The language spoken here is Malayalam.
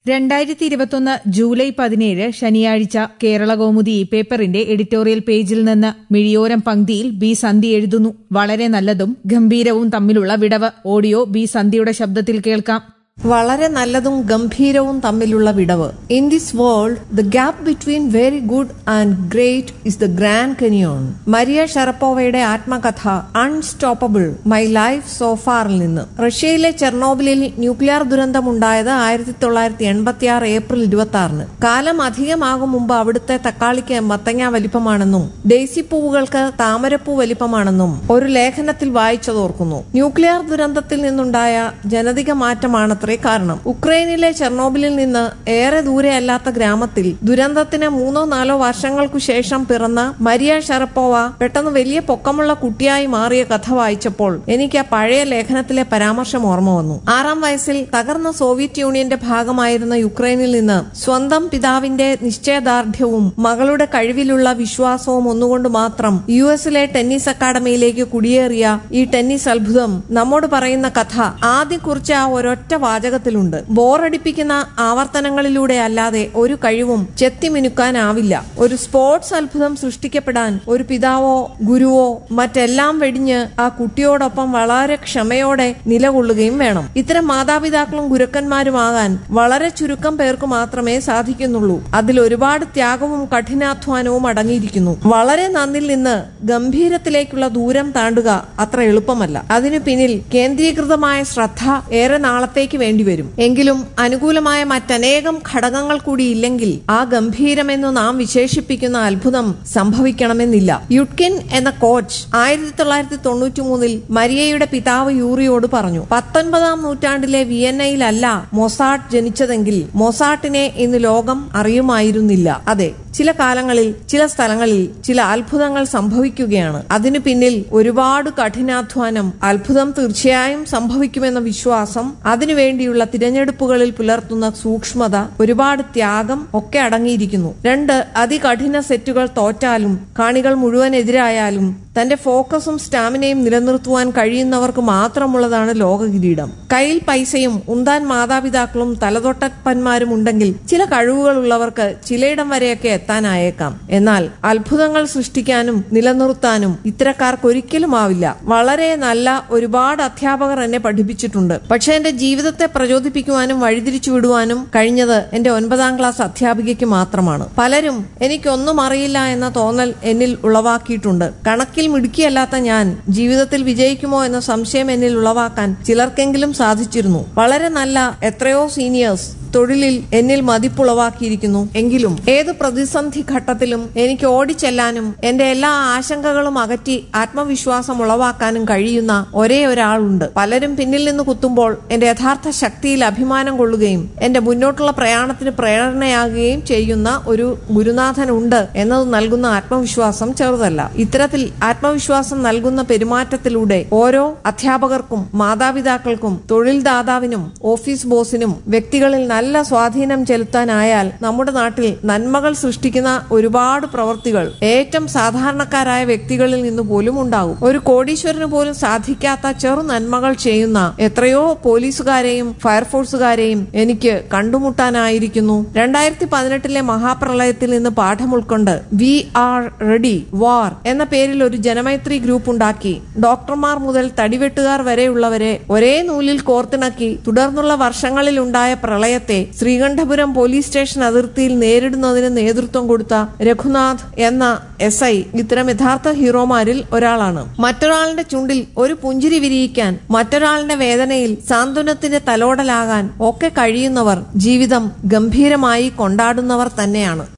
രണ്ടായിരത്തി ഇരുപത്തൊന്ന് ജൂലൈ പതിനേഴ് ശനിയാഴ്ച കേരളകൗമുദി ഈ പേപ്പറിന്റെ എഡിറ്റോറിയൽ പേജിൽ നിന്ന് മിഴിയോരം പങ്ക്തിയിൽ ബി സന്ധി എഴുതുന്നു വളരെ നല്ലതും ഗംഭീരവും തമ്മിലുള്ള വിടവ് ഓഡിയോ ബി സന്ധിയുടെ ശബ്ദത്തിൽ കേൾക്കാം വളരെ നല്ലതും ഗംഭീരവും തമ്മിലുള്ള വിടവ് in this world the gap between very good and great is the Grand Canyon Maria ഷെറപ്പോവയുടെ ആത്മകഥ അൺസ്റ്റോപ്പബിൾ മൈ ലൈഫ് സോഫാറിൽ നിന്ന് റഷ്യയിലെ ചെർണോബിലിൽ ന്യൂക്ലിയർ ദുരന്തമുണ്ടായത് ആയിരത്തി തൊള്ളായിരത്തി എൺപത്തി ആറ് ഏപ്രിൽ ഇരുപത്തി ആറിന് കാലം അധികമാകും മുമ്പ് അവിടുത്തെ തക്കാളിക്ക് മത്തങ്ങ വലിപ്പമാണെന്നും ഡെയ്സി പൂവുകൾക്ക് താമരപ്പൂ വലിപ്പമാണെന്നും ഒരു ലേഖനത്തിൽ വായിച്ചതോർക്കുന്നു ന്യൂക്ലിയർ ദുരന്തത്തിൽ നിന്നുണ്ടായ ജനതിക മാറ്റമാണത്രേ കാരണം ഉക്രൈനിലെ ചെർണോബിലിൽ നിന്ന് ഏറെ ദൂരെയല്ലാത്ത ഗ്രാമത്തിൽ ദുരന്തത്തിന് മൂന്നോ നാലോ വർഷങ്ങൾക്കു ശേഷം പിറന്ന മരിയ ഷറപ്പോവ പെട്ടെന്ന് വലിയ പൊക്കമുള്ള കുട്ടിയായി മാറിയ കഥ വായിച്ചപ്പോൾ എനിക്ക് ആ പഴയ ലേഖനത്തിലെ പരാമർശം ഓർമ്മ വന്നു ആറാം വയസ്സിൽ തകർന്ന സോവിയറ്റ് യൂണിയന്റെ ഭാഗമായിരുന്ന യുക്രൈനിൽ നിന്ന് സ്വന്തം പിതാവിന്റെ നിശ്ചയദാർഢ്യവും മകളുടെ കഴിവിലുള്ള വിശ്വാസവും ഒന്നുകൊണ്ട് മാത്രം യു എസിലെ ടെന്നീസ് അക്കാദമിയിലേക്ക് കുടിയേറിയ ഈ ടെന്നീസ് അത്ഭുതം നമ്മോട് പറയുന്ന കഥ ആദ്യം കുറിച്ച ആ ഒരൊറ്റ വാചകത്തിലുണ്ട് ബോറടിപ്പിക്കുന്ന ആവർത്തനങ്ങളിലൂടെ അല്ലാതെ ഒരു കഴിവും ചെത്തിമിനുക്കാനാവില്ല ഒരു സ്പോർട്സ് അത്ഭുതം സൃഷ്ടിക്കപ്പെടാൻ ഒരു പിതാവോ ഗുരുവോ മറ്റെല്ലാം വെടിഞ്ഞ് ആ കുട്ടിയോടൊപ്പം വളരെ ക്ഷമയോടെ നിലകൊള്ളുകയും വേണം ഇത്തരം മാതാപിതാക്കളും ഗുരുക്കന്മാരുമാകാൻ വളരെ ചുരുക്കം പേർക്ക് മാത്രമേ സാധിക്കുന്നുള്ളൂ അതിൽ ഒരുപാട് ത്യാഗവും കഠിനാധ്വാനവും അടങ്ങിയിരിക്കുന്നു വളരെ നന്നിൽ നിന്ന് ഗംഭീരത്തിലേക്കുള്ള ദൂരം താണ്ടുക അത്ര എളുപ്പമല്ല അതിനു പിന്നിൽ കേന്ദ്രീകൃതമായ ശ്രദ്ധ ഏറെ നാളത്തേക്ക് വേണ്ടിവരും എങ്കിലും അനുകൂലമായ മറ്റനേകം ഘടകങ്ങൾ കൂടി ഇല്ലെങ്കിൽ ആ ഗംഭീരമെന്ന് നാം വിശേഷിപ്പിക്കുന്ന അത്ഭുതം സംഭവിക്കണമെന്നില്ല യുട്കിൻ എന്ന കോച്ച് ആയിരത്തി തൊള്ളായിരത്തി തൊണ്ണൂറ്റി മൂന്നിൽ മരിയയുടെ പിതാവ് യൂറിയോട് പറഞ്ഞു പത്തൊൻപതാം നൂറ്റാണ്ടിലെ വിയന്നയിലല്ല മൊസാട്ട് ജനിച്ചതെങ്കിൽ മൊസാട്ടിനെ ഇന്ന് ലോകം അറിയുമായിരുന്നില്ല അതെ ചില കാലങ്ങളിൽ ചില സ്ഥലങ്ങളിൽ ചില അത്ഭുതങ്ങൾ സംഭവിക്കുകയാണ് അതിനു പിന്നിൽ ഒരുപാട് കഠിനാധ്വാനം അത്ഭുതം തീർച്ചയായും സംഭവിക്കുമെന്ന വിശ്വാസം അതിനുവേണ്ടിയുള്ള തിരഞ്ഞെടുപ്പുകളിൽ പുലർത്തുന്ന സൂക്ഷ്മത ഒരുപാട് ത്യാഗം ഒക്കെ അടങ്ങിയിരിക്കുന്നു രണ്ട് അതികഠിന സെറ്റുകൾ തോറ്റാലും കാണികൾ മുഴുവൻ എതിരായാലും തന്റെ ഫോക്കസും സ്റ്റാമിനയും നിലനിർത്തുവാൻ കഴിയുന്നവർക്ക് മാത്രമുള്ളതാണ് ലോകകിരീടം കയ്യിൽ പൈസയും ഉന്താൻ മാതാപിതാക്കളും തലതൊട്ടപ്പന്മാരും ഉണ്ടെങ്കിൽ ചില കഴിവുകളുള്ളവർക്ക് ചിലയിടം വരെയൊക്കെ എത്താനായേക്കാം എന്നാൽ അത്ഭുതങ്ങൾ സൃഷ്ടിക്കാനും നിലനിർത്താനും ഇത്തരക്കാർക്ക് ഒരിക്കലും ആവില്ല വളരെ നല്ല ഒരുപാട് അധ്യാപകർ എന്നെ പഠിപ്പിച്ചിട്ടുണ്ട് പക്ഷെ എന്റെ ജീവിതത്തെ പ്രചോദിപ്പിക്കുവാനും വഴിതിരിച്ചു വിടുവാനും കഴിഞ്ഞത് എന്റെ ഒൻപതാം ക്ലാസ് അധ്യാപികയ്ക്ക് മാത്രമാണ് പലരും എനിക്കൊന്നും അറിയില്ല എന്ന തോന്നൽ എന്നിൽ ഉളവാക്കിയിട്ടുണ്ട് കണക്കിൽ മിടുക്കിയല്ലാത്ത ഞാൻ ജീവിതത്തിൽ വിജയിക്കുമോ എന്ന സംശയം എന്നിൽ ഉളവാക്കാൻ ചിലർക്കെങ്കിലും സാധിച്ചിരുന്നു വളരെ നല്ല എത്രയോ സീനിയേഴ്സ് തൊഴിലിൽ എന്നിൽ മതിപ്പുളവാക്കിയിരിക്കുന്നു എങ്കിലും ഏത് പ്രതിസന്ധി ഘട്ടത്തിലും എനിക്ക് ഓടിച്ചെല്ലാനും എന്റെ എല്ലാ ആശങ്കകളും അകറ്റി ആത്മവിശ്വാസം ഉളവാക്കാനും കഴിയുന്ന ഒരേ ഒരാളുണ്ട് പലരും പിന്നിൽ നിന്ന് കുത്തുമ്പോൾ എന്റെ യഥാർത്ഥ ശക്തിയിൽ അഭിമാനം കൊള്ളുകയും എന്റെ മുന്നോട്ടുള്ള പ്രയാണത്തിന് പ്രേരണയാകുകയും ചെയ്യുന്ന ഒരു ഗുരുനാഥൻ ഉണ്ട് എന്നത് നൽകുന്ന ആത്മവിശ്വാസം ചെറുതല്ല ഇത്തരത്തിൽ ആത്മവിശ്വാസം നൽകുന്ന പെരുമാറ്റത്തിലൂടെ ഓരോ അധ്യാപകർക്കും മാതാപിതാക്കൾക്കും തൊഴിൽ ദാതാവിനും ഓഫീസ് ബോസിനും വ്യക്തികളിൽ നല്ല സ്വാധീനം ചെലുത്താനായാൽ നമ്മുടെ നാട്ടിൽ നന്മകൾ സൃഷ്ടിക്കുന്ന ഒരുപാട് പ്രവൃത്തികൾ ഏറ്റവും സാധാരണക്കാരായ വ്യക്തികളിൽ നിന്ന് പോലും ഉണ്ടാകും ഒരു കോടീശ്വരന് പോലും സാധിക്കാത്ത ചെറു നന്മകൾ ചെയ്യുന്ന എത്രയോ പോലീസുകാരെയും ഫയർഫോഴ്സുകാരെയും എനിക്ക് കണ്ടുമുട്ടാനായിരിക്കുന്നു രണ്ടായിരത്തി പതിനെട്ടിലെ മഹാപ്രളയത്തിൽ നിന്ന് പാഠം ഉൾക്കൊണ്ട് വി ആർ റെഡി വാർ എന്ന പേരിൽ ഒരു ജനമൈത്രി ഗ്രൂപ്പ് ഉണ്ടാക്കി ഡോക്ടർമാർ മുതൽ തടിവെട്ടുകാർ വരെയുള്ളവരെ ഒരേ നൂലിൽ കോർത്തിണക്കി തുടർന്നുള്ള വർഷങ്ങളിൽ ഉണ്ടായ പ്രളയത്തെ ശ്രീകണ്ഠപുരം പോലീസ് സ്റ്റേഷൻ അതിർത്തിയിൽ നേരിടുന്നതിന് നേതൃത്വം കൊടുത്ത രഘുനാഥ് എന്ന എസ് ഐ ഇത്തരം യഥാർത്ഥ ഹീറോമാരിൽ ഒരാളാണ് മറ്റൊരാളുടെ ചുണ്ടിൽ ഒരു പുഞ്ചിരി വിരിയിക്കാൻ മറ്റൊരാളുടെ വേദനയിൽ സാന്ത്വനത്തിന്റെ തലോടലാകാൻ ഒക്കെ കഴിയുന്നവർ ജീവിതം ഗംഭീരമായി കൊണ്ടാടുന്നവർ തന്നെയാണ്